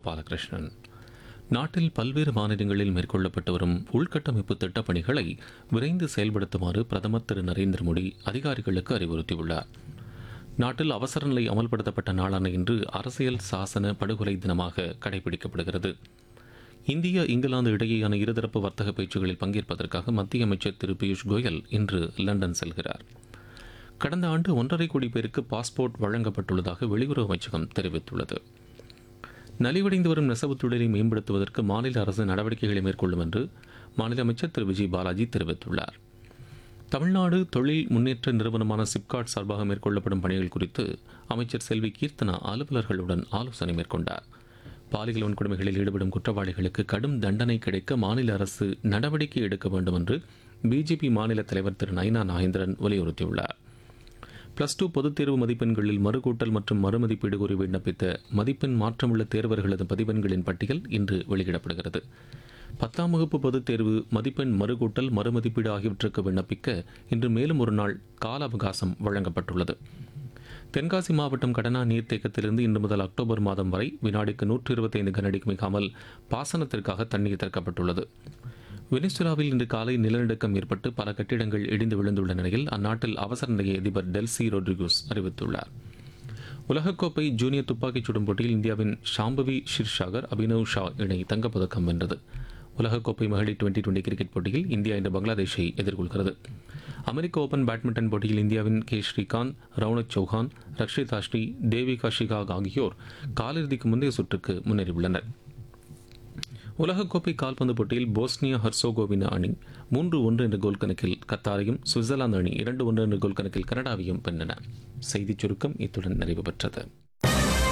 பாலகிருஷ்ணன் நாட்டில் பல்வேறு மாநிலங்களில் மேற்கொள்ளப்பட்டு வரும் உள்கட்டமைப்பு திட்டப் பணிகளை விரைந்து செயல்படுத்துமாறு பிரதமர் திரு நரேந்திர மோடி அதிகாரிகளுக்கு அறிவுறுத்தியுள்ளார் நாட்டில் அவசர நிலை அமல்படுத்தப்பட்ட நாளான இன்று அரசியல் சாசன படுகொலை தினமாக கடைபிடிக்கப்படுகிறது இந்தியா இங்கிலாந்து இடையேயான இருதரப்பு வர்த்தக பேச்சுகளில் பங்கேற்பதற்காக மத்திய அமைச்சர் திரு பியூஷ் கோயல் இன்று லண்டன் செல்கிறார் கடந்த ஆண்டு ஒன்றரை கோடி பேருக்கு பாஸ்போர்ட் வழங்கப்பட்டுள்ளதாக வெளியுறவு அமைச்சகம் தெரிவித்துள்ளது நலிவடைந்து வரும் நெசவுத் தொழிலை மேம்படுத்துவதற்கு மாநில அரசு நடவடிக்கைகளை மேற்கொள்ளும் என்று மாநில அமைச்சர் திரு விஜய் பாலாஜி தெரிவித்துள்ளார் தமிழ்நாடு தொழில் முன்னேற்ற நிறுவனமான சிப்காட் சார்பாக மேற்கொள்ளப்படும் பணிகள் குறித்து அமைச்சர் செல்வி கீர்த்தனா அலுவலர்களுடன் ஆலோசனை மேற்கொண்டார் பாலியல் வன்கொடுமைகளில் ஈடுபடும் குற்றவாளிகளுக்கு கடும் தண்டனை கிடைக்க மாநில அரசு நடவடிக்கை எடுக்க வேண்டும் என்று பிஜேபி மாநில தலைவர் திரு நயினா நாகேந்திரன் வலியுறுத்தியுள்ளார் பிளஸ் டூ பொதுத் தேர்வு மதிப்பெண்களில் மறுகூட்டல் மற்றும் மறுமதிப்பீடு கோரி விண்ணப்பித்த மதிப்பெண் மாற்றமுள்ள தேர்வர்களது மதிப்பெண்களின் பட்டியல் இன்று வெளியிடப்படுகிறது பத்தாம் வகுப்பு பொதுத் தேர்வு மதிப்பெண் மறுகூட்டல் மறுமதிப்பீடு ஆகியவற்றுக்கு விண்ணப்பிக்க இன்று மேலும் ஒரு நாள் கால அவகாசம் வழங்கப்பட்டுள்ளது தென்காசி மாவட்டம் கடனா நீர்த்தேக்கத்திலிருந்து இன்று முதல் அக்டோபர் மாதம் வரை வினாடிக்கு நூற்று இருபத்தைந்து கனடிக்கு மிகாமல் பாசனத்திற்காக தண்ணீர் திறக்கப்பட்டுள்ளது வெனிசுலாவில் இன்று காலை நிலநடுக்கம் ஏற்பட்டு பல கட்டிடங்கள் இடிந்து விழுந்துள்ள நிலையில் அந்நாட்டில் அவசர நிலையை அதிபர் டெல்சி ரொட்ரிகோஸ் அறிவித்துள்ளார் உலகக்கோப்பை ஜூனியர் துப்பாக்கிச் சுடும் போட்டியில் இந்தியாவின் ஷாம்பவி ஷிர்ஷாகர் அபினவ் ஷா இணை தங்கப்பதக்கம் வென்றது உலகக்கோப்பை மகளிர் டுவெண்டி டுவெண்டி கிரிக்கெட் போட்டியில் இந்தியா இன்று பங்களாதேஷை எதிர்கொள்கிறது அமெரிக்க ஓபன் பேட்மிண்டன் போட்டியில் இந்தியாவின் கே ஸ்ரீகாந்த் ரவுனக் சௌஹான் ரக்ஷிதா ஸ்ரீ தேவிகா ஷிகாக் ஆகியோர் காலிறுதிக்கு முந்தைய சுற்றுக்கு முன்னேறியுள்ளனர் உலகக்கோப்பை கால்பந்து போட்டியில் போஸ்னியா ஹர்சோகோவினா அணி மூன்று ஒன்று என்ற கோல் கணக்கில் கத்தாரையும் சுவிட்சர்லாந்து அணி இரண்டு ஒன்று என்ற கோல் கணக்கில் கனடாவையும் வென்றன செய்திச் சுருக்கம் இத்துடன் நிறைவு பெற்றது